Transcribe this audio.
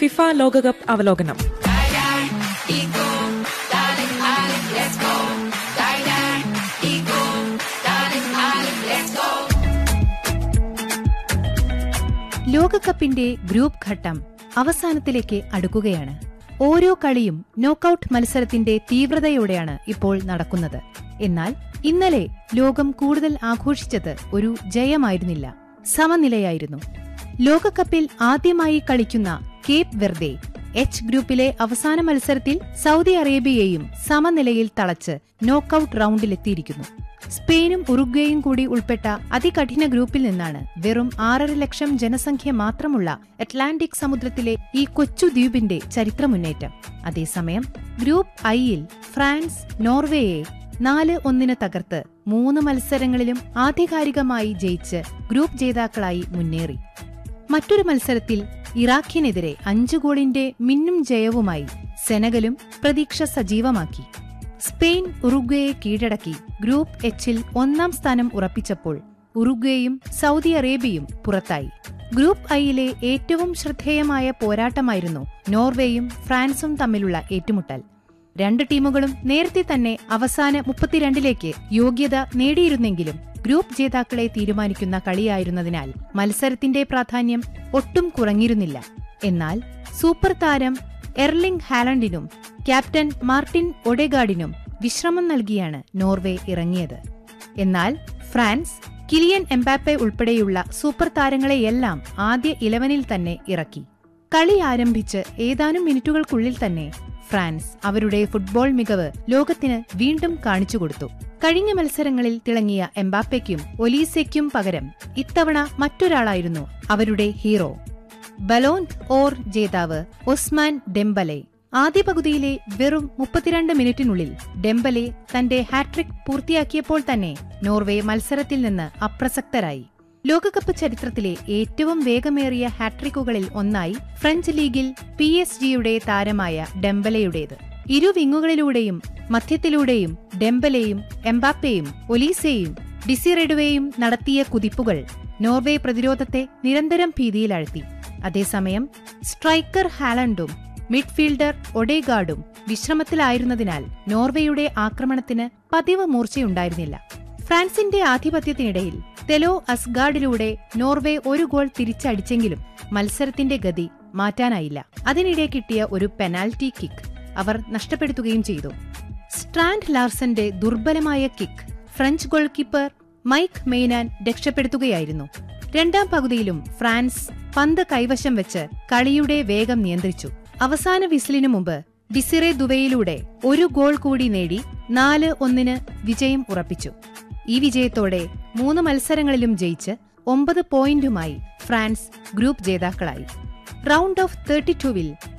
FIFA ലോകകപ്പ് അവലോകനം ലോകകപ്പിന്റെ ഗ്രൂപ്പ് ഘട്ടം അവസാനത്തിലേക്ക് അടുക്കുകയാണ് ഓരോ കളിയും നോക്കൌട്ട് മത്സരത്തിന്റെ തീവ്രതയോടെയാണ് ഇപ്പോൾ നടക്കുന്നത് എന്നാൽ ഇന്നലെ ലോകം കൂടുതൽ ആഘോഷിച്ചത് ഒരു ജയമായിരുന്നില്ല സമനിലയായിരുന്നു ലോകകപ്പിൽ ആദ്യമായി കളിക്കുന്ന കേപ്പ് വെർദെ എച്ച് ഗ്രൂപ്പിലെ അവസാന മത്സരത്തിൽ സൗദി അറേബ്യയെയും സമനിലയിൽ തളച്ച് നോക്കൌട്ട് റൗണ്ടിലെത്തിയിരിക്കുന്നു സ്പെയിനും ഉറുഗ്വേയും കൂടി ഉൾപ്പെട്ട അതികഠിന ഗ്രൂപ്പിൽ നിന്നാണ് വെറും ആറര ലക്ഷം ജനസംഖ്യ മാത്രമുള്ള അറ്റ്ലാന്റിക് സമുദ്രത്തിലെ ഈ കൊച്ചു ദ്വീപിന്റെ ചരിത്രമുന്നേറ്റം അതേസമയം ഗ്രൂപ്പ് ഐയിൽ ഫ്രാൻസ് നോർവേയെ നാല് ഒന്നിന് തകർത്ത് മൂന്ന് മത്സരങ്ങളിലും ആധികാരികമായി ജയിച്ച് ഗ്രൂപ്പ് ജേതാക്കളായി മുന്നേറി മറ്റൊരു മത്സരത്തിൽ ഇറാഖിനെതിരെ അഞ്ചു ഗോളിന്റെ മിന്നും ജയവുമായി സെനഗലും പ്രതീക്ഷ സജീവമാക്കി സ്പെയിൻ ഉറുഗ്വേയെ കീഴടക്കി ഗ്രൂപ്പ് എച്ചിൽ ഒന്നാം സ്ഥാനം ഉറപ്പിച്ചപ്പോൾ ഉറുഗ്വേയും സൗദി അറേബ്യയും പുറത്തായി ഗ്രൂപ്പ് ഐയിലെ ഏറ്റവും ശ്രദ്ധേയമായ പോരാട്ടമായിരുന്നു നോർവേയും ഫ്രാൻസും തമ്മിലുള്ള ഏറ്റുമുട്ടൽ രണ്ട് ടീമുകളും നേരത്തെ തന്നെ അവസാന മുപ്പത്തിരണ്ടിലേക്ക് യോഗ്യത നേടിയിരുന്നെങ്കിലും ഗ്രൂപ്പ് ജേതാക്കളെ തീരുമാനിക്കുന്ന കളിയായിരുന്നതിനാൽ മത്സരത്തിന്റെ പ്രാധാന്യം ഒട്ടും കുറഞ്ഞിരുന്നില്ല എന്നാൽ സൂപ്പർ താരം എർലിംഗ് ഹാലണ്ടിനും ക്യാപ്റ്റൻ മാർട്ടിൻ ഒഡെഗാർഡിനും വിശ്രമം നൽകിയാണ് നോർവേ ഇറങ്ങിയത് എന്നാൽ ഫ്രാൻസ് കിലിയൻ എംബാപ്പെ ഉൾപ്പെടെയുള്ള സൂപ്പർ താരങ്ങളെയെല്ലാം ആദ്യ ഇലവനിൽ തന്നെ ഇറക്കി കളി ആരംഭിച്ച് ഏതാനും മിനിറ്റുകൾക്കുള്ളിൽ തന്നെ ഫ്രാൻസ് അവരുടെ ഫുട്ബോൾ മികവ് ലോകത്തിന് വീണ്ടും കാണിച്ചുകൊടുത്തു കഴിഞ്ഞ മത്സരങ്ങളിൽ തിളങ്ങിയ എംബാപ്പയ്ക്കും ഒലീസയ്ക്കും പകരം ഇത്തവണ മറ്റൊരാളായിരുന്നു അവരുടെ ഹീറോ ബലോൺ ഓർ ജേതാവ് ഒസ്മാൻ ഡെംബലെ ആദ്യ പകുതിയിലെ വെറും മുപ്പത്തിരണ്ട് മിനിറ്റിനുള്ളിൽ ഡെംബലെ തന്റെ ഹാട്രിക് പൂർത്തിയാക്കിയപ്പോൾ തന്നെ നോർവേ മത്സരത്തിൽ നിന്ന് അപ്രസക്തരായി ലോകകപ്പ് ചരിത്രത്തിലെ ഏറ്റവും വേഗമേറിയ ഹാട്രിക്കുകളിൽ ഒന്നായി ഫ്രഞ്ച് ലീഗിൽ പി എസ് ജിയുടെ താരമായ ഡെംബലയുടേത് ഇരു വിങ്ങുകളിലൂടെയും മധ്യത്തിലൂടെയും ഡെംബലെയും എംബാപ്പയും ഒലീസയും ഡിസിറെഡുവേയും നടത്തിയ കുതിപ്പുകൾ നോർവേ പ്രതിരോധത്തെ നിരന്തരം ഭീതിയിലാഴ്ത്തി അതേസമയം സ്ട്രൈക്കർ ഹാലണ്ടും മിഡ്ഫീൽഡർ ഒഡേഗാർഡും വിശ്രമത്തിലായിരുന്നതിനാൽ നോർവേയുടെ ആക്രമണത്തിന് പതിവ് മൂർച്ചയുണ്ടായിരുന്നില്ല ഫ്രാൻസിന്റെ ആധിപത്യത്തിനിടയിൽ തെലോ അസ്ഗാർഡിലൂടെ നോർവേ ഒരു ഗോൾ തിരിച്ചടിച്ചെങ്കിലും മത്സരത്തിന്റെ ഗതി മാറ്റാനായില്ല അതിനിടെ കിട്ടിയ ഒരു പെനാൽറ്റി കിക്ക് അവർ നഷ്ടപ്പെടുത്തുകയും ചെയ്തു സ്ട്രാൻഡ് ലാർസന്റെ ദുർബലമായ kick French goalkeeper Mike മെയ്നാൻ രക്ഷപ്പെടുത്തുകയായിരുന്നു രണ്ടാം പകുതിയിലും ഫ്രാൻസ് പന്ത് കൈവശം വെച്ച് കളിയുടെ വേഗം നിയന്ത്രിച്ചു അവസാന വിസിലിനു മുമ്പ് ഡിസിറെ ദുവയിലൂടെ ഒരു ഗോൾ കൂടി നേടി നാല് ഒന്നിന് വിജയം ഉറപ്പിച്ചു ഈ വിജയത്തോടെ മൂന്ന് മത്സരങ്ങളിലും ജയിച്ച് ഒമ്പത് പോയിന്റുമായി ഫ്രാൻസ് ഗ്രൂപ്പ് ജേതാക്കളായി റൗണ്ട് ഓഫ് തേർട്ടി ടുവിൽ